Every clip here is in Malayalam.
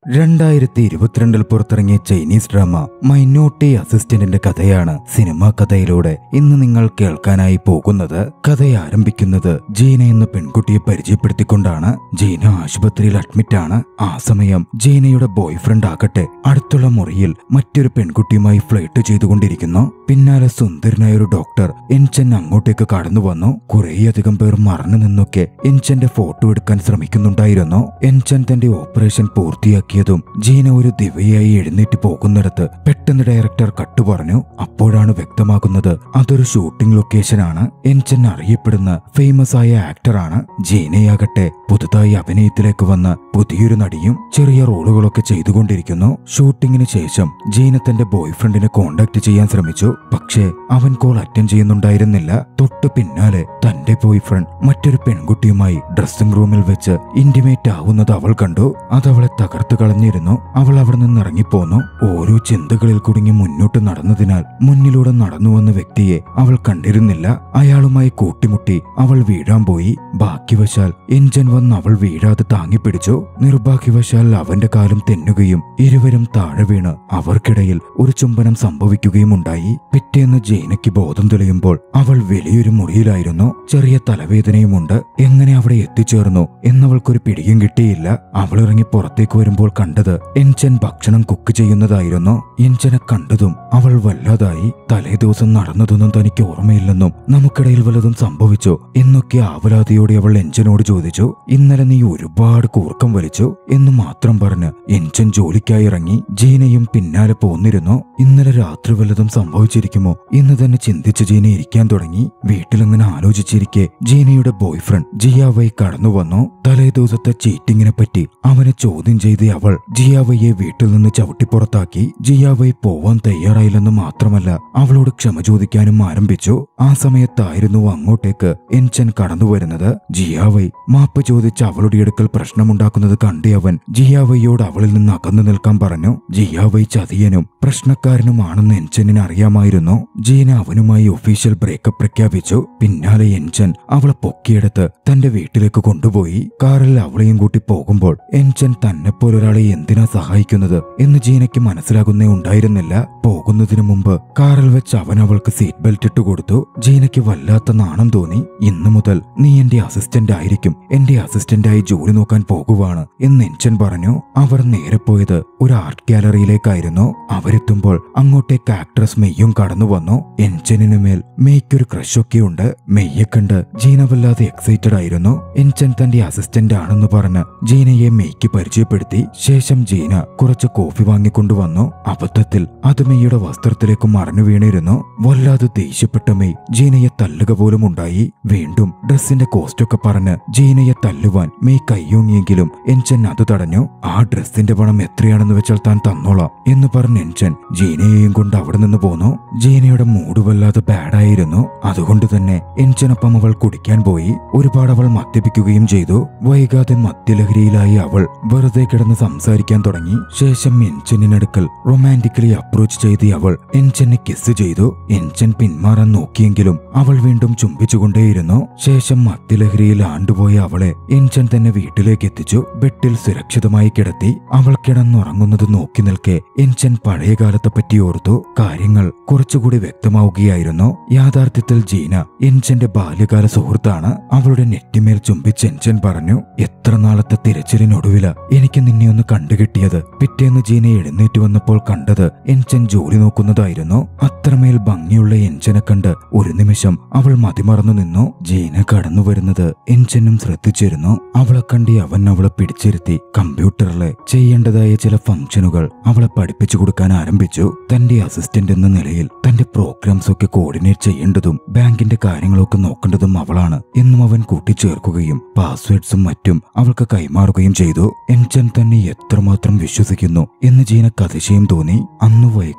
രണ്ടായിരത്തി ഇരുപത്തിരണ്ടിൽ പുറത്തിറങ്ങിയ ചൈനീസ് ഡ്രാമ മൈനോട്ടി അസിസ്റ്റന്റിന്റെ കഥയാണ് സിനിമാ കഥയിലൂടെ ഇന്ന് നിങ്ങൾ കേൾക്കാനായി പോകുന്നത് കഥ ആരംഭിക്കുന്നത് ജീന എന്ന പെൺകുട്ടിയെ പരിചയപ്പെടുത്തിക്കൊണ്ടാണ് ജീന ആശുപത്രിയിൽ അഡ്മിറ്റാണ് ആ സമയം ജീനയുടെ ബോയ്ഫ്രണ്ട് ആകട്ടെ അടുത്തുള്ള മുറിയിൽ മറ്റൊരു പെൺകുട്ടിയുമായി ഫ്ലൈറ്റ് ചെയ്തുകൊണ്ടിരിക്കുന്നു പിന്നാലെ സുന്ദരനായ ഒരു ഡോക്ടർ എൻചൻ അങ്ങോട്ടേക്ക് കടന്നു വന്നു കുറേയധികം പേർ മറഞ്ഞു നിന്നൊക്കെ എൻചന്റെ ഫോട്ടോ എടുക്കാൻ ശ്രമിക്കുന്നുണ്ടായിരുന്നു എൻചൻ തന്റെ ഓപ്പറേഷൻ പൂർത്തിയാക്കിയതും ജീന ഒരു ദിവ്യയായി എഴുന്നേറ്റ് പോകുന്നിടത്ത് പെട്ടെന്ന് ഡയറക്ടർ കട്ടു പറഞ്ഞു അപ്പോഴാണ് വ്യക്തമാകുന്നത് അതൊരു ഷൂട്ടിംഗ് ലൊക്കേഷനാണ് എൻചൻ അറിയപ്പെടുന്ന ഫേമസ് ആയ ആക്ടറാണ് ജീനയാകട്ടെ പുതുതായി അഭിനയത്തിലേക്ക് വന്ന പുതിയൊരു നടിയും ചെറിയ റോളുകളൊക്കെ ചെയ്തുകൊണ്ടിരിക്കുന്നു ഷൂട്ടിങ്ങിന് ശേഷം ജീന തന്റെ ബോയ്ഫ്രണ്ടിനെ കോണ്ടാക്ട് ചെയ്യാൻ ശ്രമിച്ചു പക്ഷേ അവൻ കോൾ അറ്റൻഡ് ചെയ്യുന്നുണ്ടായിരുന്നില്ല തൊട്ടു പിന്നാലെ തന്റെ ബോയ്ഫ്രണ്ട് മറ്റൊരു പെൺകുട്ടിയുമായി ഡ്രസ്സിംഗ് റൂമിൽ വെച്ച് ഇന്റിമേറ്റ് ആവുന്നത് അവൾ കണ്ടു അതവളെ തകർത്തു കളഞ്ഞിരുന്നു അവൾ അവിടെ നിന്ന് ഇറങ്ങിപ്പോന്നു ഓരോ ചിന്തകളിൽ കുടുങ്ങി മുന്നോട്ട് നടന്നതിനാൽ മുന്നിലൂടെ നടന്നു വന്ന വ്യക്തിയെ അവൾ കണ്ടിരുന്നില്ല അയാളുമായി കൂട്ടിമുട്ടി അവൾ വീഴാൻ പോയി ഭാഗ്യവശാൽ എൻജൻ വന്ന് അവൾ വീഴാതെ താങ്ങിപ്പിടിച്ചു നിർഭാഗ്യവശാൽ അവന്റെ കാലും തെന്നുകയും ഇരുവരും താഴെ വീണ് അവർക്കിടയിൽ ഒരു ചുംബനം സംഭവിക്കുകയും ഉണ്ടായി പിറ്റേന്ന് ജെയിനയ്ക്ക് ബോധം തെളിയുമ്പോൾ അവൾ വലിയൊരു മുറിയിലായിരുന്നു ചെറിയ തലവേദനയുമുണ്ട് എങ്ങനെ അവിടെ എത്തിച്ചേർന്നു എന്നവൾക്കൊരു പിടിയും കിട്ടിയില്ല അവൾ ഇറങ്ങി പുറത്തേക്ക് വരുമ്പോൾ കണ്ടത് എൻചൻ ഭക്ഷണം കുക്ക് ചെയ്യുന്നതായിരുന്നു എൻചനെ കണ്ടതും അവൾ വല്ലാതായി തലേ ദിവസം നടന്നതൊന്നും തനിക്ക് ഓർമ്മയില്ലെന്നും നമുക്കിടയിൽ വല്ലതും സംഭവിച്ചോ എന്നൊക്കെ ആവലാതിയോടെ അവൾ എൻചനോട് ചോദിച്ചു ഇന്നലെ നീ ഒരുപാട് കൂർക്കം വലിച്ചു എന്ന് മാത്രം പറഞ്ഞ് എൻചൻ ജോലിക്കായി ഇറങ്ങി ജീനയും പിന്നാലെ പോന്നിരുന്നു ഇന്നലെ രാത്രി വല്ലതും സംഭവിച്ചിരിക്കുമോ എന്ന് തന്നെ ചിന്തിച്ച് ജീന ഇരിക്കാൻ തുടങ്ങി വീട്ടിലങ്ങനെ ആലോചിച്ചിരിക്കെ ജീനയുടെ ബോയ്ഫ്രണ്ട് ജിയാവൈ കടന്നു വന്നു തലേ ദിവസത്തെ ചീറ്റിങ്ങിനെ പറ്റി അവനെ ചോദ്യം ചെയ്ത് അവൾ ജിയാവയെ വീട്ടിൽ നിന്ന് ചവിട്ടിപ്പുറത്താക്കി ജിയാവൈ പോവാൻ തയ്യാറായില്ലെന്ന് മാത്രമല്ല അവളോട് ക്ഷമ ചോദിക്കാനും ആരംഭിച്ചു ആ സമയത്തായിരുന്നു അങ്ങോട്ടേക്ക് എൻചൻ കടന്നു വരുന്നത് ജിയാവൈ മാപ്പ് ചോദിച്ച് അവളുടെ അടുക്കൽ പ്രശ്നമുണ്ടാക്കുന്നത് കണ്ടേ അവൻ ജിയാവയ്യോട് അവളിൽ നിന്ന് അകന്നു നിൽക്കാൻ പറഞ്ഞു ജിയാവൈ ചതിയനും പ്രശ്നക്കാരനുമാണെന്ന് എൻചനിന് അറിയാമായിരുന്നു ജീന അവനുമായി ഒഫീഷ്യൽ ബ്രേക്കപ്പ് പ്രഖ്യാപിച്ചു പിന്നാലെ എൻചൻ അവളെ പൊക്കിയെടുത്ത് തന്റെ വീട്ടിലേക്ക് കൊണ്ടുപോയി കാറിൽ അവളെയും കൂട്ടി പോകുമ്പോൾ എൻചൻ തന്നെപ്പോലൊരാളെ എന്തിനാ സഹായിക്കുന്നത് എന്ന് ജീനയ്ക്ക് മനസ്സിലാകുന്നേ ഉണ്ടായിരുന്നില്ല പോകുന്നതിനു മുമ്പ് കാറിൽ വെച്ച് അവൻ അവൾക്ക് സീറ്റ് ബെൽറ്റ് ഇട്ട് കൊടുത്തു ജീനയ്ക്ക് വല്ലാത്ത നാണം തോന്നി ഇന്നു മുതൽ നീ എന്റെ അസിസ്റ്റന്റ് ആയിരിക്കും എന്റെ അസിസ്റ്റന്റായി ജോലി നോക്കാൻ പോകുവാണ് എന്ന് എൻചൻ പറഞ്ഞു അവർ നേരെ പോയത് ഒരു ആർട്ട് ഗാലറിയിലേക്കായിരുന്നു അവരെത്തുമ്പോൾ അങ്ങോട്ടേക്ക് ആക്ട്രസ് മെയ്യും കടന്നു വന്നു എൻചനിനു മേൽ മെയ്ക്കൊരു ക്രഷൊക്കെ ഉണ്ട് മെയ്യെ കണ്ട് ജീന വല്ലാതെ എക്സൈറ്റഡ് ആയിരുന്നു എൻചൻ തന്റെ അസിസ്റ്റന്റ് ആണെന്ന് പറഞ്ഞ് ജീനയെ മെയ്ക്ക് പരിചയപ്പെടുത്തി ശേഷം ജീന കുറച്ച് കോഫി വാങ്ങിക്കൊണ്ടുവന്നു അബദ്ധത്തിൽ അത് മെയ്യുടെ വസ്ത്രത്തിലേക്ക് മറഞ്ഞു വീണിരുന്നു വല്ലാതെ ദേഷ്യപ്പെട്ട മെയ് ജീനയെ തല്ലുക പോലും ഉണ്ടായി വീണ്ടും ഡ്രസ്സിന്റെ കോസ്റ്റൊക്കെ പറഞ്ഞ് ജീനയെ തല്ലുവാൻ മെയ് കയ്യോങ്ങിയെങ്കിലും എൻചൻ അത് തടഞ്ഞു ആ ഡ്രസ്സിന്റെ പണം എത്രയാണെന്ന് വെച്ചാൽ താൻ തന്നോളാം എന്ന് പറഞ്ഞ് എൻചൻ ജീനയെയും കൊണ്ട് അവിടെ നിന്ന് പോന്നു ജീനയുടെ മൂഡ് വല്ലാതെ ബാഡായിരുന്നു അതുകൊണ്ട് തന്നെ എൻചനൊപ്പം അവൾ കുടിക്കാൻ പോയി ഒരുപാട് അവൾ മദ്യപിക്കുകയും ചെയ്തു വൈകാതെ മദ്യലഹരിയിലായി അവൾ വെറുതെ കിടന്ന് സംസാരിക്കാൻ തുടങ്ങി ശേഷം എൻചനിനടുക്കൽ റൊമാൻറ്റിക്കലി അപ്രോച്ച് ചെയ്ത് അവൾ എൻചനെ കിസ് ചെയ്തു എൻചൻ പിന്മാറാൻ നോക്കിയെങ്കിലും അവൾ വീണ്ടും ചുംബിച്ചുകൊണ്ടേയിരുന്നു ശേഷം മദ്യലഹരിയിൽ ആണ്ടുപോയ അവളെ എൻചൻ തന്നെ വീട്ടിലേക്ക് എത്തിച്ചു ബെഡിൽ സുരക്ഷിതമായി കിടത്തി അവൾ കിടന്നുറങ്ങുന്നത് നോക്കി നിൽക്കെ എൻചൻ പഴയകാലത്തെ പറ്റി ഓർത്തു കാര്യങ്ങൾ കുറച്ചുകൂടി വ്യക്തമാവുകയായിരുന്നു യാഥാർത്ഥ്യത്തിൽ ജീന എൻചന്റെ ബാല്യകാല സുഹൃത്താണ് അവളുടെ നെറ്റിമേൽ ചുംബിച്ച് എൻചൻ പറഞ്ഞു എത്ര നാളത്തെ തിരച്ചിലിനൊടുവില എനിക്ക് നിന്നെ ഒന്ന് കണ്ടുകിട്ടിയത് പിറ്റേന്ന് ജീന എഴുന്നേറ്റ് വന്നപ്പോൾ കണ്ടത് എൻചൻ ജോലി നോക്കുന്നതായിരുന്നു അത്രമേൽ ഭംഗിയുള്ള എൻചനെ കണ്ട് ഒരു നിമിഷം അവൾ മതിമറന്നു നിന്നു ജീന കടന്നു വരുന്നത് എൻചനും ശ്രദ്ധിച്ചിരുന്നു അവളെ കണ്ടി അവൻ അവളെ പിടിച്ചിരുത്തി കമ്പ്യൂട്ടറിലെ ചെയ്യേണ്ടതായ ചില ഫംഗ്ഷനുകൾ അവളെ പഠിപ്പിച്ചു കൊടുക്കാൻ ആരംഭിച്ചു തന്റെ അസിസ്റ്റന്റ് എന്ന നിലയിൽ തന്റെ പ്രോഗ്രാംസ് ഒക്കെ കോർഡിനേറ്റ് ചെയ്യേണ്ടതും ബാങ്കിന്റെ കാര്യങ്ങളൊക്കെ നോക്കേണ്ടതും അവളാണ് എന്നും അവൻ കൂട്ടിച്ചേർക്കുകയും പാസ്വേഡ്സും മറ്റും അവൾക്ക് കൈമാറുകയും ചെയ്തു എൻചൻ തന്നെ എത്രമാത്രം വിശ്വസിക്കുന്നു എന്ന് ജീനക്ക് അതിശയം തോന്നി അന്ന്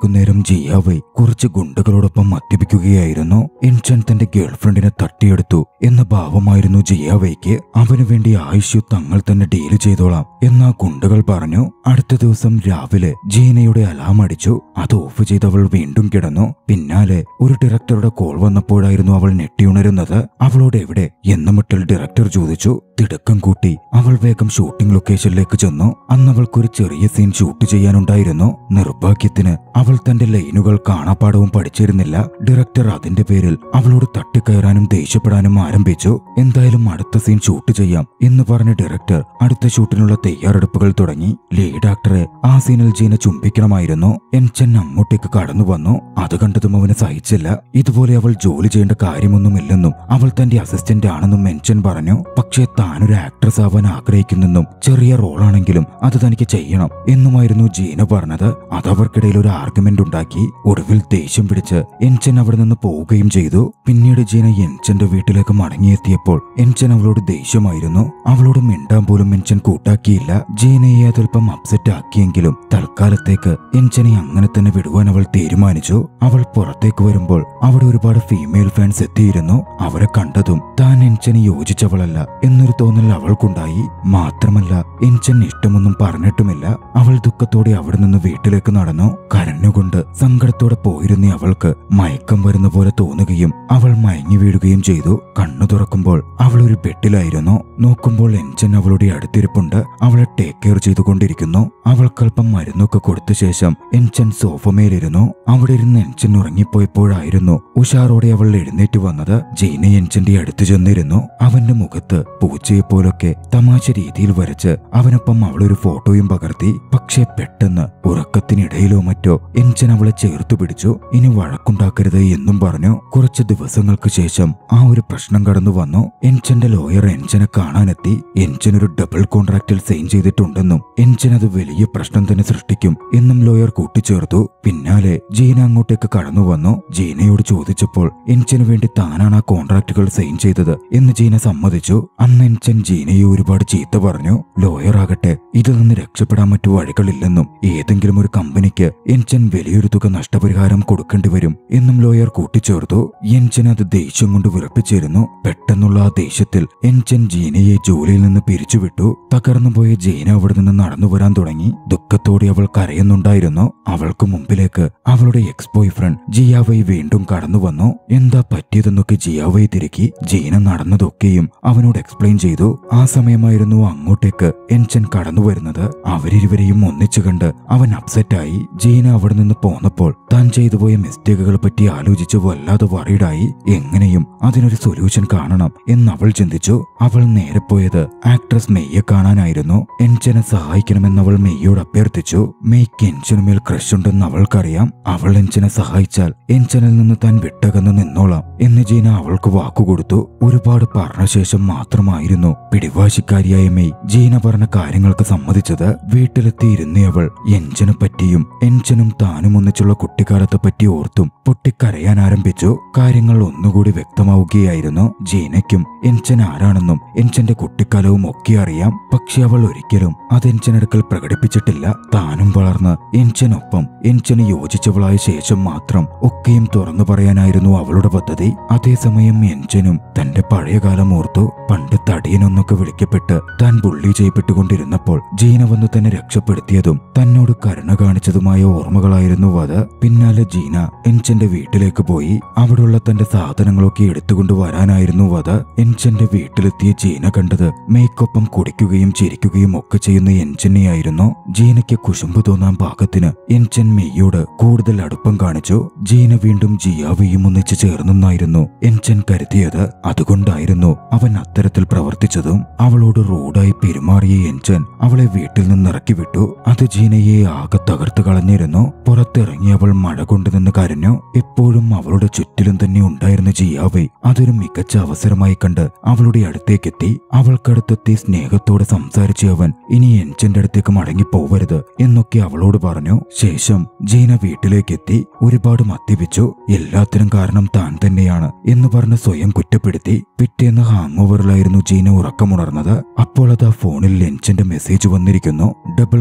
വൈകുന്നേരം ജിയാവൈ കുറച്ച് ഗുണ്ടകളോടൊപ്പം മദ്യപിക്കുകയായിരുന്നു എൻചൻ തന്റെ ഗേൾഫ്രണ്ടിനെ തട്ടിയെടുത്തു എന്ന ഭാവമായിരുന്നു ജിയാവൈക്ക് അവനു വേണ്ടി ആയുഷ്യു തങ്ങൾ തന്നെ ഡീല് ചെയ്തോളാം എന്നാ ഗുണ്ടകൾ പറഞ്ഞു അടുത്ത ദിവസം രാവിലെ ജീനയുടെ അലാം അടിച്ചു അത് ഓഫ് ചെയ്ത് അവൾ വീണ്ടും കിടന്നു പിന്നാലെ ഒരു ഡയറക്ടറുടെ കോൾ വന്നപ്പോഴായിരുന്നു അവൾ ഞെട്ടിയുണരുന്നത് അവളോട് എവിടെ എന്ന മട്ടിൽ ഡയറക്ടർ ചോദിച്ചു തിടുക്കം കൂട്ടി അവൾ വേഗം ഷൂട്ടിംഗ് ലൊക്കേഷനിലേക്ക് ചെന്നു അന്ന് അവൾക്കൊരു ചെറിയ സീൻ ഷൂട്ട് ചെയ്യാനുണ്ടായിരുന്നു നിർഭാഗ്യത്തിന് അവൾ തന്റെ ലൈനുകൾ കാണാപ്പാടവും പഠിച്ചിരുന്നില്ല ഡയറക്ടർ അതിന്റെ പേരിൽ അവളോട് തട്ടിക്കയറാനും ദേഷ്യപ്പെടാനും ആരംഭിച്ചു എന്തായാലും അടുത്ത സീൻ ഷൂട്ട് ചെയ്യാം എന്ന് പറഞ്ഞ ഡയറക്ടർ അടുത്ത ഷൂട്ടിനുള്ള തയ്യാറെടുപ്പുകൾ തുടങ്ങി ലീഡ് ആക്ടറെ ആ സീനിൽ ജീന ചുംബിക്കണമായിരുന്നു എൻചൻ അങ്ങോട്ടേക്ക് കടന്നു വന്നു അത് കണ്ടതും അവന് സഹിച്ചില്ല ഇതുപോലെ അവൾ ജോലി ചെയ്യേണ്ട കാര്യമൊന്നുമില്ലെന്നും അവൾ തന്റെ അസിസ്റ്റന്റ് ആണെന്നും മെൻഷൻ പറഞ്ഞു പക്ഷേ താനൊരു ആക്ട്രസ് ആവാൻ ആഗ്രഹിക്കുന്നെന്നും ചെറിയ റോളാണെങ്കിലും അത് തനിക്ക് ചെയ്യണം എന്നുമായിരുന്നു ജീന പറഞ്ഞത് അത് അവർക്കിടയിൽ ഒരു ആർഗ്യുമെന്റ് ഉണ്ടാക്കി ഒടുവിൽ ദേഷ്യം പിടിച്ച് എൻചൻ അവിടെ നിന്ന് പോവുകയും ചെയ്തു പിന്നീട് ജീന എൻചന്റെ വീട്ടിലേക്ക് മടങ്ങിയെത്തിയപ്പോൾ എൻചൻ അവളോട് ദേഷ്യമായിരുന്നു അവളോട് മിണ്ടാൻ പോലും എൻചൻ കൂട്ടാക്കിയില്ല ജീനയെ അതല്പം അപ്സെറ്റ് ആക്കിയെങ്കിലും തൽക്കാലത്തേക്ക് എൻചനെ അങ്ങനെ തന്നെ വിടുവാൻ അവൾ തീരുമാനിച്ചു അവൾ പുറത്തേക്ക് വരുമ്പോൾ അവിടെ ഒരുപാട് ഫീമെയിൽ ഫാൻസ് എത്തിയിരുന്നു അവരെ കണ്ടതും താൻ എൻചന് യോജിച്ചവളല്ല എന്നൊരു തോന്നൽ അവൾക്കുണ്ടായി മാത്രമല്ല എൻചൻ ഇഷ്ടമൊന്നും പറഞ്ഞിട്ടുമില്ല അവൾ ദുഃഖത്തോടെ അവിടെ നിന്ന് വീട്ടിലേക്ക് നടന്നു കരഞ്ഞുകൊണ്ട് സങ്കടത്തോടെ പോയിരുന്ന അവൾക്ക് മയക്കം വരുന്ന പോലെ തോന്നുകയും അവൾ മയങ്ങി വീഴുകയും ചെയ്തു കണ്ണു തുറക്കുമ്പോൾ അവൾ ഒരു ബെഡിലായിരുന്നു നോക്കുമ്പോൾ എൻചൻ അവളുടെ അടുത്തിരിപ്പുണ്ട് അവളെ ടേക്ക് കെയർ ചെയ്തുകൊണ്ടിരിക്കുന്നു അവൾക്കല്പം മരുന്നൊക്കെ കൊടുത്ത ശേഷം എൻചൻ സോഫമേലിരുന്നു അവിടെ ഇരുന്ന് എൻചൻ ഉറങ്ങിപ്പോയപ്പോഴായിരുന്നു ഉഷാറോടെ അവൾ എഴുന്നേറ്റ് വന്നത് ജെയിന എൻചന്റെ അടുത്ത് ചെന്നിരുന്നു അവന്റെ മുഖത്ത് പൂച്ചയെ പോലൊക്കെ തമാശ രീതിയിൽ വരച്ച് അവനൊപ്പം അവളൊരു ഫോട്ടോയും പകർത്തി പക്ഷേ പെട്ടെന്ന് ഉറക്കത്തിനിടയിലോ മറ്റോ എൻചൻ അവളെ ചേർത്തു പിടിച്ചു ഇനി വഴക്കുണ്ടാക്കരുത് എന്നും പറഞ്ഞു കുറച്ച് ദിവസങ്ങൾക്ക് ശേഷം ആ ഒരു പ്രശ്നം കടന്നു വന്നു എൻചന്റെ ലോയർ എൻചനെ കാണാനെത്തി എൻചൻ ഒരു ഡബിൾ കോൺട്രാക്റ്റിൽ സൈൻ ചെയ്തിട്ടുണ്ടെന്നും എൻചൻ അത് വലിയ പ്രശ്നം തന്നെ സൃഷ്ടിക്കും എന്നും ലോയർ കൂട്ടിച്ചേർത്തു പിന്നാലെ ജീന അങ്ങോട്ടേക്ക് കടന്നു വന്നു ജീനയോട് ചോദിച്ചപ്പോൾ എൻചന് വേണ്ടി താനാണ് ആ കോൺട്രാക്റ്റുകൾ സൈൻ ചെയ്തത് എന്ന് ജീന സമ്മതിച്ചു അന്ന് എൻചൻ ജീനയെ ഒരുപാട് ചീത്ത പറഞ്ഞു ലോയർ ആകട്ടെ ഇതിൽ നിന്ന് രക്ഷപ്പെടാൻ മറ്റു വഴികളില്ലെന്നും ഏതെങ്കിലും ഒരു കമ്പനിക്ക് എൻചൻ വലിയൊരു തുക നഷ്ടപരിഹാരം കൊടുക്കേണ്ടി വരും എന്നും ലോയർ കൂട്ടിച്ചേർത്തു എൻചൻ അത് ദേഷ്യം കൊണ്ട് വിറപ്പിച്ചിരുന്നു പെട്ടെന്നുള്ള ആ ദേഷ്യത്തിൽ എൻചൻ ജീനയെ ജോലിയിൽ നിന്ന് പിരിച്ചുവിട്ടു തകർന്നുപോയ ജീന അവിടെ നിന്ന് നടന്നു വരാൻ തുടങ്ങി ദുഃഖത്തോടെ അവൾ കരയുന്നുണ്ടായിരുന്നു അവൾക്ക് മുമ്പിലേക്ക് അവളുടെ എക്സ് ബോയ് ഫ്രണ്ട് ജിയാവൈ വീണ്ടും കടന്നു വന്നു എന്താ പറ്റിയതെന്നൊക്കെ ജിയാവൈ തിരക്കി ജീന നടന്നതൊക്കെയും അവനോട് എക്സ്പ്ലെയിൻ ചെയ്തു ആ സമയമായിരുന്നു അങ്ങോട്ടേക്ക് എൻചൻ കടന്നു വരുന്നത് അവരിരുവരെയും ഒന്നിച്ചു കണ്ട് അവൻ അപ്സെറ്റായി ജീന അവിടെ നിന്ന് പോന്നപ്പോൾ താൻ ചെയ്തു പോയ മിസ്റ്റേക്കുകളെ പറ്റി ആലോചിച്ച് വല്ലാതെ വറീഡായി എങ്ങനെയും അതിനൊരു സൊല്യൂഷൻ കാണണം എന്ന് അവൾ ചിന്തിച്ചു അവൾ നേരെ പോയത് ആക്ട്രസ് മെയ്യെ കാണാനായിരുന്നു എൻചനെ സഹായിക്കണമെന്ന് അവൾ മെയ്യോട് അഭ്യർത്ഥിച്ചു മെയ്ക്ക് എൻചനുമേൽ ക്രഷ് ഉണ്ടെന്ന് അവൾക്കറിയാം അവൾ എൻചനെ സഹായിച്ചാൽ എൻചനിൽ നിന്ന് താൻ വിട്ടകന്ന് നിന്നോളാം എന്ന് ജീന അവൾക്ക് വാക്കുകൊടുത്തു ഒരുപാട് പറഞ്ഞ ശേഷം മാത്രമായിരുന്നു പിടിവാശിക്കാരിയായ മെയ് ജീന പറഞ്ഞ കാര്യങ്ങൾക്ക് സമ്മതിച്ചത് വീട്ടിലെത്തി ഇരുന്നവൾ എൻചനെ പറ്റിയും എൻചനും താനും ഒന്നിച്ചുള്ള കുട്ടിക്കാലത്തെ പറ്റി ഓർത്തും പൊട്ടിക്കരയാൻ ആരംഭിച്ചു കാര്യങ്ങൾ ഒന്നുകൂടി വ്യക്തമാവുകയായിരുന്നു ജീനയ്ക്കും എൻചൻ ആരാണെന്നും എൻചന്റെ കുട്ടിക്കാലവും ഒക്കെ അറിയാം പക്ഷെ അവൾ ഒരിക്കലും അത് എൻചനടുക്കൽ പ്രകടിപ്പിച്ചിട്ടില്ല താനും വളർന്ന് എൻചനൊപ്പം എൻചന് യോജിച്ചവളായ ശേഷം മാത്രം ഒക്കെയും തുറന്നു പറയാനായിരുന്നു അവളുടെ പദ്ധതി അതേസമയം എൻചനും തന്റെ പഴയകാലം ഓർത്തു പണ്ട് തടിയനൊന്നൊക്കെ വിളിക്കപ്പെട്ട് താൻ ബുള്ളി ചെയ്യപ്പെട്ടുകൊണ്ടിരുന്നപ്പോൾ ജീന വന്ന് തന്നെ രക്ഷപ്പെടുത്തിയതും തന്നോട് കരുണ കാണിച്ചതുമായ ഓർമ്മകളായിരുന്നു അത് പിന്നാലെ ജീന എൻചന്റെ വീട്ടിലേക്ക് പോയി അവിടെയുള്ള തന്റെ സാധനങ്ങളൊക്കെ എടുത്തുകൊണ്ട് വരാനായിരുന്നു അത് എൻചന്റെ വീട്ടിലെത്തിയ ജീന കണ്ടത് മേക്കൊപ്പം കുടിക്കുകയും ചിരിക്കുകയും ഒക്കെ ചെയ്യുന്ന എൻചനെയായിരുന്നു ജീനയ്ക്ക് കുശുമ്പ് തോന്നാൻ പാകത്തിന് എൻചൻ മെയ്യോട് കൂടുതൽ അടുപ്പം കാണിച്ചു ജീന വീണ്ടും ജിയാവയും ഒന്നിച്ച് ചേർന്നെന്നായിരുന്നു എൻചൻ കരുതിയത് അതുകൊണ്ടായിരുന്നു അവൻ അത്തരത്തിൽ പ്രവർത്തിച്ചതും അവളോട് റോഡായി പെരുമാറിയ എൻചൻ അവളെ വീട്ടിൽ നിന്ന് ഇറക്കി വിട്ടു അത് ജീനയെ ആകെ തകർത്ത് കളഞ്ഞിരുന്നു പുറത്തിറങ്ങി അവൾ മഴ കൊണ്ട് നിന്ന് കരഞ്ഞു എപ്പോഴും അവളുടെ ചുറ്റിലും തന്നെ ഉണ്ടായിരുന്ന ജിയാവെ അതൊരു മികച്ച അവസരമായി കണ്ട് അവളുടെ അടുത്തേക്കെത്തി അവൾക്കടുത്തെത്തി സ്നേഹത്തോടെ സംസാരിച്ച അവൻ ഇനി എൻചന്റെ അടുത്തേക്ക് മടങ്ങി പോവരുത് എന്നൊക്കെ അവളോട് പറഞ്ഞു ശേഷം ജീന വീട്ടിലേക്കെത്തി ഒരുപാട് മദ്യപിച്ചു എല്ലാത്തിനും കാരണം താൻ തന്നെയാണ് എന്ന് പറഞ്ഞ് സ്വയം കുറ്റപ്പെടുത്തി പിറ്റേന്ന് ഹാങ് ഓവറിലായിരുന്നു ജീന ഉറക്കമുണർന്നത് അപ്പോൾ അത് ആ ഫോണിൽ എൻചന്റെ മെസ്സേജ് വന്നിരിക്കുന്നു ഡബിൾ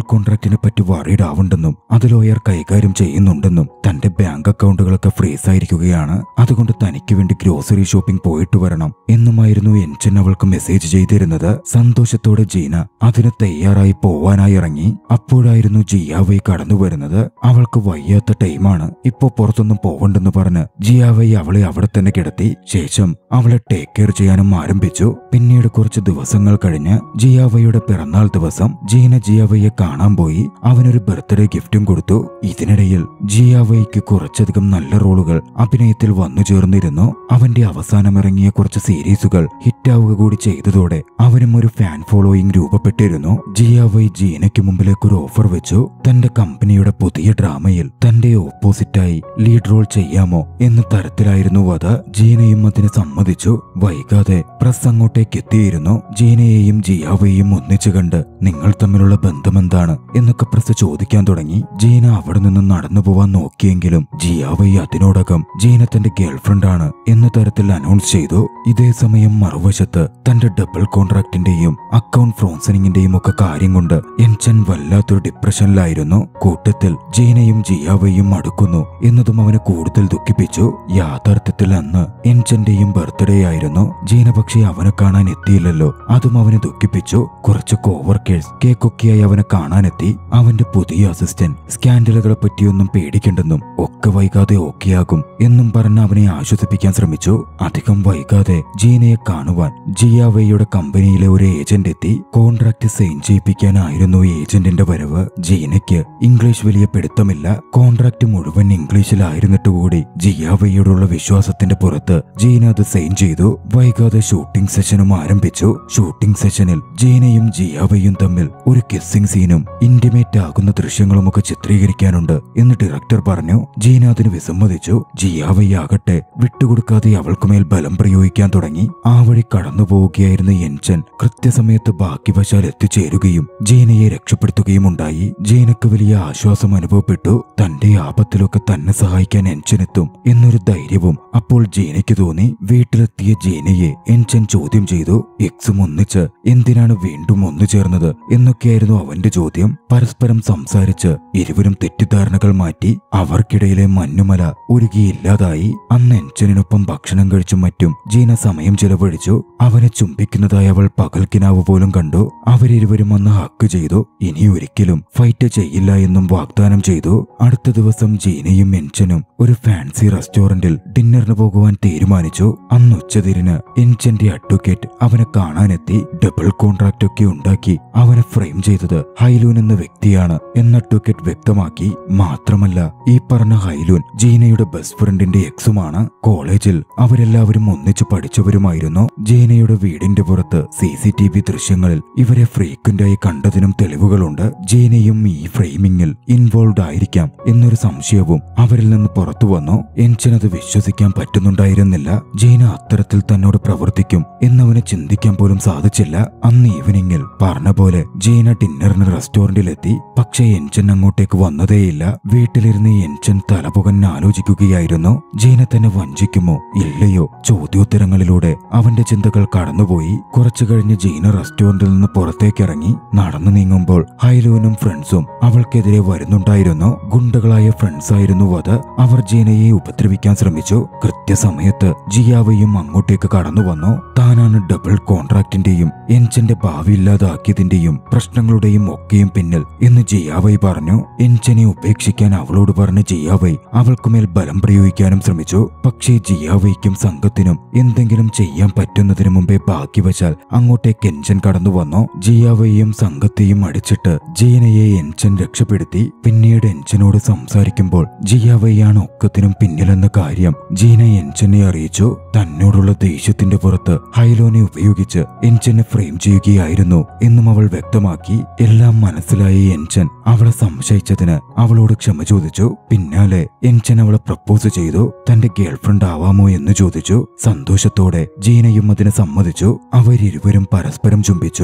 കോൺട്രാക്റ്റിനെ പറ്റി വറീഡ് ആവുണ്ടെന്നും അത് ലോയർ കൈകാര്യം ചെയ്യുന്നുണ്ടെന്നും തന്റെ ബാങ്ക് അക്കൗണ്ടുകളൊക്കെ ഫ്രീസ് ആയിരിക്കുകയാണ് അതുകൊണ്ട് തനിക്ക് വേണ്ടി ഗ്രോസറി ഷോപ്പിംഗ് പോയിട്ട് വരണം എന്നുമായിരുന്നു എൻചൻ അവൾക്ക് മെസ്സേജ് ചെയ്തിരുന്നത് സന്തോഷത്തോടെ ജീന അതിന് തയ്യാറായി പോവാനായി ഇറങ്ങി അപ്പോഴായിരുന്നു ജിയാവൈ കടന്നു വരുന്നത് അവൾക്ക് വയ്യാത്ത ടൈമാണ് ഇപ്പോ പുറത്തൊന്നും പോവണ്ടെന്ന് പറഞ്ഞ് ജിയാവൈ അവളെ അവിടെ തന്നെ കിടത്തി ശേഷം അവളെ ടേക്ക് കെയർ ചെയ്യാനും ആരംഭിച്ചു പിന്നീട് കുറച്ച് ദിവസങ്ങൾ കഴിഞ്ഞ് ജിയാവയുടെ പിറന്നാൾ ദിവസം ജീന ജിയാവയെ കാണാൻ പോയി അവനൊരു ബർത്ത്ഡേ ഗിഫ്റ്റും കൊടുത്തു ഇതിനിടയിൽ ജിയാവയ്ക്ക് കുറച്ചധികം നല്ല റോളുകൾ അഭിനയത്തിൽ വന്നു ചേർന്നിരുന്നു അവന്റെ അവസാനം ഇറങ്ങിയ കുറച്ച് സീരീസുകൾ ഹിറ്റാവുക കൂടി ചെയ്തതോടെ അവനും ഒരു ഫാൻ ഫോളോയിങ് രൂപപ്പെട്ടിരുന്നു ജിയാവൈ ജീനയ്ക്ക് മുമ്പിലേക്ക് ഒരു ഓഫർ വെച്ചു തന്റെ കമ്പനിയുടെ പുതിയ ഡ്രാമയിൽ തന്റെ ഓപ്പോസിറ്റായി ലീഡ് റോൾ ചെയ്യാമോ എന്ന തരത്തിലായിരുന്നു അത് ജീനയും അതിന് സമ്മതിച്ചു വൈകാതെ പ്രസ് അങ്ങോട്ടേക്ക് എത്തിയിരുന്നു ജീനയെയും ജിയാവയെയും ഒന്നിച്ചു കണ്ട് നിങ്ങൾ തമ്മിലുള്ള ബന്ധമെന്താണ് എന്നൊക്കെ പ്രസ് ചോദിക്കാൻ തുടങ്ങി ജീന അവിടെ നിന്ന് നടന്നു പോവാൻ നോക്കിയെങ്കിലും ജിയാവൈ അതിനോടകം ജീന തന്റെ ഗേൾഫ്രണ്ട് ആണ് എന്ന തരത്തിൽ അനൗൺസ് ചെയ്തു ഇതേ സമയം മറുവശത്ത് തന്റെ ഡബിൾ കോൺട്രാക്ടിന്റെയും അക്കൗണ്ട് ഫ്രോൺസണിങ്ങിന്റെയും ഒക്കെ കാര്യം കൊണ്ട് എൻചൻ വല്ലാത്തൊരു ഡിപ്രഷനിലായിരുന്നു കൂട്ടത്തിൽ ജീനയും ജിയാവയും അടുക്കുന്നു എന്നതും അവനെ കൂടുതൽ ദുഃഖിപ്പിച്ചു യാഥാർത്ഥ്യത്തിൽ അന്ന് എൻചന്റെയും ബർത്ത്ഡേ ആയിരുന്നു ജീന പക്ഷേ അവനെ കാണാൻ എത്തിയില്ലല്ലോ അതും അവനെ ദുഃഖിപ്പിച്ചു കുറച്ച് കോവർക്കേഴ്സ് കേക്കൊക്കെയായി അവനെ കാണാനെത്തി അവന്റെ പുതിയ അസിസ്റ്റന്റ് സ്കാൻഡലുകളെ പറ്റിയൊന്നും പേടിക്കണ്ടെന്നും ഒക്കെ വൈകാതെ ഓക്കെയാകും എന്നും പറഞ്ഞ് അവനെ ആശ്വസിപ്പിക്കാൻ ശ്രമിച്ചു അധികം വൈകാതെ ജീനയെ കാണുവാൻ ജിയാവയുടെ കമ്പനിയിലെ ഒരു ഏജന്റ് എത്തി കോൺട്രാക്ട് സൈൻ ചെയ്യിപ്പിക്കാനായിരുന്നു ഏജന്റിന്റെ വരവ് ജീനയ്ക്ക് ഇംഗ്ലീഷ് വലിയ പിടുത്തമില്ല കോൺട്രാക്ട് മുഴുവൻ ഇംഗ്ലീഷിലായിരുന്നിട്ട് കൂടി ജിയാവയോടുള്ള വിശ്വാസത്തിന്റെ പുറത്ത് ജീന അത് സൈൻ ചെയ്തു വൈകാതെ ഷൂട്ടിംഗ് സെഷനും ആരംഭിച്ചു ഷൂട്ടിംഗ് സെഷനിൽ ജീനയും ജിയാവയും തമ്മിൽ ഒരു കിസ്സിംഗ് സീനും ഇന്റിമേറ്റ് ആകുന്ന ദൃശ്യങ്ങളുമൊക്കെ ചിത്രീകരിക്കാനുണ്ട് എന്ന് ഡയറക്ടർ പറഞ്ഞു ജീന അതിന് വിസമ്മതിച്ചു ജിയാവയ്യാകട്ടെ വിട്ടുകൊടുക്കാതെ അവൾക്കുമേൽ ബലം പ്രയോഗിക്കാൻ തുടങ്ങി ആ വഴി കടന്നു പോവുകയായിരുന്ന എൻചൻ കൃത്യസമയത്ത് ഭാഗ്യവശാൽ എത്തിച്ചേരുകയും ജീനയെ രക്ഷപ്പെടുത്തുകയും ഉണ്ടായി ജീനക്ക് വലിയ ആശ്വാസം അനുഭവപ്പെട്ടു തന്റെ ആപത്തിലൊക്കെ തന്നെ സഹായിക്കാൻ എൻചനെത്തും എന്നൊരു ധൈര്യവും അപ്പോൾ ജീനയ്ക്ക് തോന്നി വീട്ടിലെത്തിയ ജീനയെ എൻചൻ ചോദ്യം ചെയ്തു എക്സും ഒന്നിച്ച് എന്തിനാണ് വീണ്ടും ഒന്നു ചേർന്നത് എന്നൊക്കെയായിരുന്നു അവന്റെ ചോദ്യം പരസ്പരം സംസാരിച്ച് ഇരുവരും തെറ്റിദ്ധാരണകൾ മാറ്റി അവർക്കിടയിലെ മഞ്ഞുമല ഉരുകിയില്ലാതായി അന്ന് എൻചനിനൊപ്പം ഭക്ഷണം കഴിച്ചും മറ്റും ജീന സമയം ചെലവഴിച്ചു അവനെ ചുംബിക്കുന്നതായി അവൾ പകൽക്കിനാവ് പോലും കണ്ടു അവരിരുവരും അന്ന് ഹക്ക് ചെയ്തു ഇനി ഒരിക്കലും ഫൈറ്റ് ചെയ്യില്ല എന്നും വാഗ്ദാനം ചെയ്തു അടുത്ത ദിവസം ജീനയും എൻചനും ഒരു ഫാൻസി റെസ്റ്റോറന്റിൽ ഡിന്നറിന് പോകുവാൻ തീരുമാനിച്ചു അന്ന് ഉച്ചതിരിന് എൻചന്റെ അഡ്വക്കേറ്റ് അവനെ കാണാനെത്തി ഡബിൾ കോൺട്രാക്ട് ഒക്കെ ഉണ്ടാക്കി അവനെ ഫ്രെയിം ചെയ്തത് ഹൈലൂൻ എന്ന വ്യക്തിയാണ് എന്ന് അഡ്വക്കേറ്റ് വ്യക്തമാക്കി മാത്രമല്ല ഈ പറഞ്ഞ ഹൈലൂൻ ജീനയുടെ ബെസ്റ്റ് ഫ്രണ്ടിന്റെ എക്സുമാണ് കോളേജിൽ അവരെല്ലാവരും ഒന്നിച്ചു പഠിച്ചവരുമായിരുന്നു ജീനയുടെ വീടിന്റെ പുറത്ത് സി സി ടി വി ദൃശ്യങ്ങളിൽ ഇവരെ ഫ്രീക്വന്റായി കണ്ടതിനും തെളിവുകളുണ്ട് ജീനയും ഈ ഫ്രെയിമിംഗിൽ ഇൻവോൾവ് ആയിരിക്കാം എന്നൊരു സംശയവും അവരിൽ നിന്ന് പുറത്തു വന്നു എൻചനത് വിശ്വസിക്കാൻ പറ്റുന്നുണ്ടായിരുന്നില്ല ജീന അത്തരത്തിൽ തന്നോട് പ്രവർത്തിക്കും എന്നവന് ചിന്തിക്കാൻ പോലും സാധിച്ചില്ല അന്ന് ഈവനിങ്ങിൽ പറഞ്ഞ പോലെ ജീന ഡിന്നറിന് റെസ്റ്റോറന്റിലെത്തി പക്ഷേ എൻചൻ അങ്ങോട്ടേക്ക് വന്നതേയില്ല വീട്ടിലിരുന്ന് എൻചൻ തലപുകൻ ആലോചിക്കുകയായിരുന്നു ജീന തന്നെ വഞ്ചിക്കുമോ ഇല്ലയോ ചോദ്യോത്തരങ്ങളിലൂടെ അവന്റെ ചിന്തകൾ കടന്നുപോയി കുറച്ചു കഴിഞ്ഞ് ജീന റെസ്റ്റോറന്റിൽ നിന്ന് പുറത്തേക്കിറങ്ങി നടന്നു നീങ്ങുമ്പോൾ ഹൈലൂനും ഫ്രണ്ട്സും അവൾക്കെതിരെ വരുന്നുണ്ടായിരുന്നു ഗുണ്ടകളായ ഫ്രണ്ട്സ് ആയിരുന്നു അത് അവർ ജീനയെ ഉപദ്രവിക്കാൻ ശ്രമിച്ചു കൃത്യസമയത്ത് ജിയാവയും അങ്ങോട്ടേക്ക് കടന്നു വന്നു താനാണ് ഡബിൾ കോൺട്രാക്ടിന്റെയും എൻചന്റെ ഭാവി ഇല്ലാതാക്കിയതിന്റെയും പ്രശ്നങ്ങളുടെയും ഒക്കെയും പിന്നിൽ എന്ന് ജിയാവൈ പറഞ്ഞു എൻചനെ ഉപേക്ഷിക്കാൻ അവളോട് പറഞ്ഞ ജിയാവൈ അവൾക്കുമേൽ ബലം പ്രയോഗിക്കാനും ശ്രമിച്ചു പക്ഷേ ജിയാവയ്ക്കും സംഘത്തിനും എന്തെങ്കിലും ചെയ്യാൻ പറ്റുന്നതിന് മുമ്പേ ഭാഗ്യവശാൽ അങ്ങോട്ടേക്ക് എൻചൻ കടന്നു വന്നു ജിയാവയെയും സംഘത്തെയും അടിച്ചിട്ട് ജീനയെ എൻചൻ രക്ഷപ്പെടുത്തി പിന്നീട് എൻചനോട് സംസാരിക്കുമ്പോൾ ജിയാവയാണ് ഒക്കത്തിനും പിന്നിലെന്ന കാര്യം ജീന എൻചനെ അറിയിച്ചു തന്നോടുള്ള ദേഷ്യത്തിന്റെ പുറത്ത് ഹൈലോനെ ഉപയോഗിച്ച് എൻചനെ ഫ്രെയിം ചെയ്യുകയായിരുന്നു എന്നും അവൾ വ്യക്തമാക്കി എല്ലാം മനസ്സിലായ എൻചൻ അവളെ സംശയിച്ചതിന് അവളോട് ക്ഷമ ചോദിച്ചു പിന്നാലെ എൻചൻ അവളെ പ്രപ്പോസ് ചെയ്തു തന്റെ ഗേൾഫ്രണ്ട് ആവാമോ എന്ന് ചോദിച്ചു സന്തോഷത്തോടെ ജീനയും അതിന് സമ്മതിച്ചു അവരിരുവരും പരസ്പരം ചുംബിച്ചു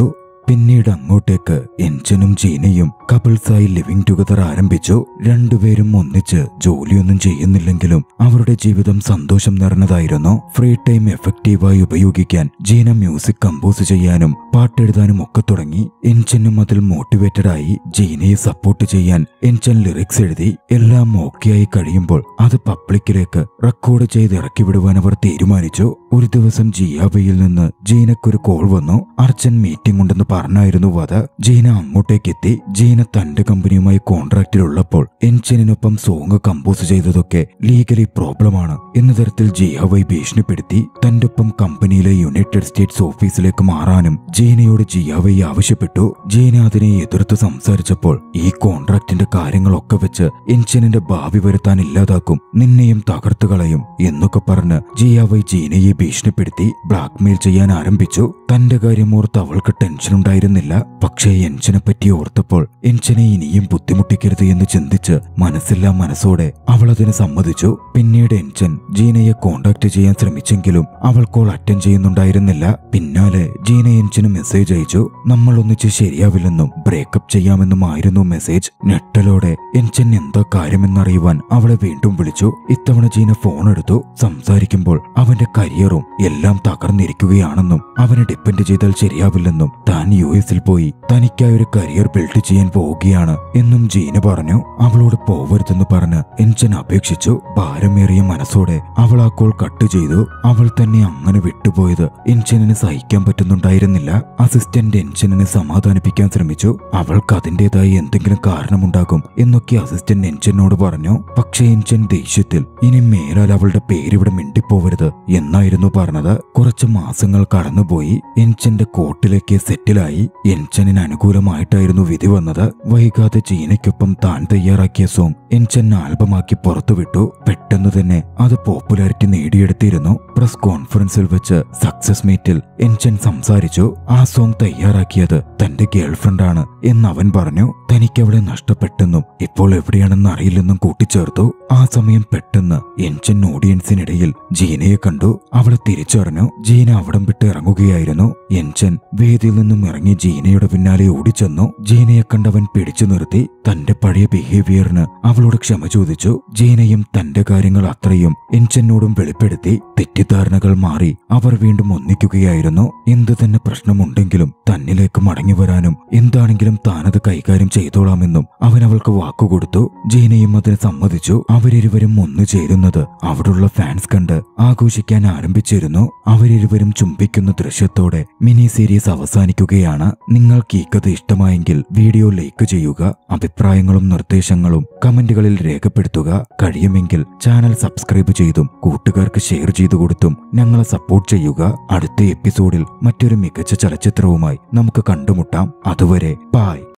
പിന്നീട് അങ്ങോട്ടേക്ക് എൻജനും ജീനയും കപ്പിൾസായി ലിവിംഗ് ടുഗദർ ആരംഭിച്ചു രണ്ടുപേരും ഒന്നിച്ച് ജോലിയൊന്നും ചെയ്യുന്നില്ലെങ്കിലും അവരുടെ ജീവിതം സന്തോഷം നിറഞ്ഞതായിരുന്നു ഫ്രീ ടൈം എഫക്റ്റീവായി ഉപയോഗിക്കാൻ ജീന മ്യൂസിക് കമ്പോസ് ചെയ്യാനും പാട്ടെഴുതാനും ഒക്കെ തുടങ്ങി എൻജനും അതിൽ മോട്ടിവേറ്റഡ് ആയി ജീനയെ സപ്പോർട്ട് ചെയ്യാൻ എൻജൻ ലിറിക്സ് എഴുതി എല്ലാം ഓക്കെയായി കഴിയുമ്പോൾ അത് പബ്ലിക്കിലേക്ക് റെക്കോർഡ് ചെയ്ത് ഇറക്കി വിടുവാൻ അവർ തീരുമാനിച്ചു ഒരു ദിവസം ജിയാബയിൽ നിന്ന് ജീനക്കൊരു കോൾ വന്നു അർജന്റ് മീറ്റിംഗ് ഉണ്ടെന്ന് പറഞ്ഞായിരുന്നു അത് ജീന അങ്ങോട്ടേക്ക് എത്തി ജീന തന്റെ കമ്പനിയുമായി കോൺട്രാക്റ്റിലുള്ളപ്പോൾ എൻജനിനൊപ്പം സോങ് കമ്പോസ് ചെയ്തതൊക്കെ ലീഗലി പ്രോബ്ലമാണ് എന്ന തരത്തിൽ ജിയാവൈ ഭീഷണിപ്പെടുത്തി തന്റെ ഒപ്പം കമ്പനിയിലെ യുണൈറ്റഡ് സ്റ്റേറ്റ്സ് ഓഫീസിലേക്ക് മാറാനും ജീനയോട് ജിയാവൈ ആവശ്യപ്പെട്ടു ജീന അതിനെ എതിർത്ത് സംസാരിച്ചപ്പോൾ ഈ കോൺട്രാക്റ്റിന്റെ കാര്യങ്ങളൊക്കെ വെച്ച് എൻജനിന്റെ ഭാവി വരുത്താൻ ഇല്ലാതാക്കും നിന്നെയും തകർത്തു കളയും എന്നൊക്കെ പറഞ്ഞ് ജിയാവൈ ജീനയെ ഭീഷണിപ്പെടുത്തി ബ്ലാക്ക്മെയിൽ ചെയ്യാൻ ആരംഭിച്ചു തന്റെ കാര്യം ഓർത്ത് അവൾക്ക് ടെൻഷൻ ഉണ്ടായിരുന്നില്ല പക്ഷേ എൻജനെ പറ്റി ഓർത്തപ്പോൾ എൻജനെ ഇനിയും ബുദ്ധിമുട്ടിക്കരുത് എന്ന് ചിന്തിച്ച് മനസ്സില്ലാ മനസ്സോടെ അവൾ അതിന് സമ്മതിച്ചു പിന്നീട് എൻജൻ ജീനയെ കോണ്ടാക്ട് ചെയ്യാൻ ശ്രമിച്ചെങ്കിലും അവൾ കോൾ അറ്റൻഡ് ചെയ്യുന്നുണ്ടായിരുന്നില്ല പിന്നാലെ ജീന എൻജന് മെസ്സേജ് അയച്ചു നമ്മൾ ഒന്നിച്ച് ശരിയാവില്ലെന്നും ബ്രേക്കപ്പ് ചെയ്യാമെന്നുമായിരുന്നു മെസ്സേജ് ഞെട്ടലോടെ എൻജൻ എന്താ കാര്യമെന്നറിയുവാൻ അവളെ വീണ്ടും വിളിച്ചു ഇത്തവണ ജീന ഫോൺ എടുത്തു സംസാരിക്കുമ്പോൾ അവന്റെ കരിയറും എല്ലാം തകർന്നിരിക്കുകയാണെന്നും അവനെ ഡിപ്പെൻഡ് ചെയ്താൽ ശരിയാവില്ലെന്നും താൻ യു എസിൽ പോയി തനിക്കായി ഒരു കരിയർ ബിൽഡ് ചെയ്യാൻ പോവുകയാണ് എന്നും ജീന പറഞ്ഞു അവളോട് പോവരുതെന്ന് പറഞ്ഞ് എൻജൻ അപേക്ഷിച്ചു ഭാരമേറിയ മനസ്സോടെ അവൾ ആ കോൾ കട്ട് ചെയ്തു അവൾ തന്നെ അങ്ങനെ വിട്ടുപോയത് എൻജനിന് സഹിക്കാൻ പറ്റുന്നുണ്ടായിരുന്നില്ല അസിസ്റ്റന്റ് എൻജനിനെ സമാധാനിപ്പിക്കാൻ ശ്രമിച്ചു അവൾക്ക് അതിന്റേതായി എന്തെങ്കിലും കാരണമുണ്ടാകും എന്നൊക്കെ അസിസ്റ്റന്റ് എൻജനോട് പറഞ്ഞു പക്ഷേ എൻജൻ ദേഷ്യത്തിൽ ഇനി മേലാൽ അവളുടെ പേരിവിടെ മിണ്ടിപ്പോവരുത് എന്നായിരുന്നു പറഞ്ഞത് കുറച്ച് മാസങ്ങൾ കടന്നുപോയി എൻജന്റെ കോട്ടിലേക്ക് സെറ്റിലായി എൻജനിന് അനുകൂലമായിട്ടായിരുന്നു വിധി വന്നത് വൈകാതെ ജീനയ്ക്കൊപ്പം താൻ തയ്യാറാക്കിയ സോങ് എൻജൻ ആൽബമാക്കി പുറത്തുവിട്ടു പെട്ടെന്ന് തന്നെ അത് പോപ്പുലാരിറ്റി നേടിയെടുത്തിരുന്നു പ്രസ് കോൺഫറൻസിൽ വെച്ച് സക്സസ് മീറ്റിൽ എൻജൻ സംസാരിച്ചു ആ സോങ് തയ്യാറാക്കിയത് തന്റെ ഗേൾഫ്രണ്ടാണ് എന്ന് അവൻ പറഞ്ഞു തനിക്ക് അവളെ നഷ്ടപ്പെട്ടെന്നും ഇപ്പോൾ എവിടെയാണെന്ന് അറിയില്ലെന്നും കൂട്ടിച്ചേർത്തു ആ സമയം പെട്ടെന്ന് എൻജൻ ഓഡിയൻസിനിടയിൽ ജീനയെ കണ്ടു അവളെ തിരിച്ചറിഞ്ഞു ജീന അവിടം വിട്ട് ഇറങ്ങുകയായിരുന്നു എൻജൻ വേദിയിൽ നിന്നും ഇറങ്ങി ജീനയുടെ പിന്നാലെ ഓടിച്ചെന്നു ജീനയെ കണ്ടവൻ പിടിച്ചു നിർത്തി തന്റെ പഴയ ബിഹേവിയറിന് അവളോട് ക്ഷമ ചോദിച്ചു ജീനയും തന്റെ കാര്യങ്ങൾ അത്രയും എൻജനോടും വെളിപ്പെടുത്തി തെറ്റിദ്ധാരണകൾ മാറി അവർ വീണ്ടും ഒന്നിക്കുകയായിരുന്നു എന്തു തന്നെ പ്രശ്നമുണ്ടെങ്കിലും തന്നിലേക്ക് മടങ്ങി വരാനും എന്താണെങ്കിലും താനത് കൈകാര്യം ചെയ്തോളാമെന്നും അവൻ അവൾക്ക് വാക്കുകൊടുത്തു ജീനയും അതിന് സമ്മതിച്ചു അവരിരുവരും ഒന്നു ചേരുന്നത് അവിടുള്ള ഫാൻസ് കണ്ട് ആഘോഷിക്കാൻ ആരംഭിച്ചിരുന്നു അവരിരുവരും ചുംബിക്കുന്ന ദൃശ്യത്തോടെ മിനി സീരീസ് അവസാനിക്കുകയാണ് നിങ്ങൾക്ക് ഈ കഥ ഇഷ്ടമായെങ്കിൽ വീഡിയോ ലൈക്ക് ചെയ്യുക അഭിപ്രായങ്ങളും നിർദ്ദേശങ്ങളും കമന്റുകളിൽ രേഖപ്പെടുത്തുക കഴിയുമെങ്കിൽ ചാനൽ സബ്സ്ക്രൈബ് ചെയ്തും കൂട്ടുകാർക്ക് ഷെയർ ചെയ്തു കൊടുത്തും ഞങ്ങളെ സപ്പോർട്ട് ചെയ്യുക അടുത്ത എപ്പിസോഡിൽ മറ്റൊരു മികച്ച ചലച്ചിത്രവുമായി നമുക്ക് കണ്ടുമുട്ടാം അതുവരെ ബായ്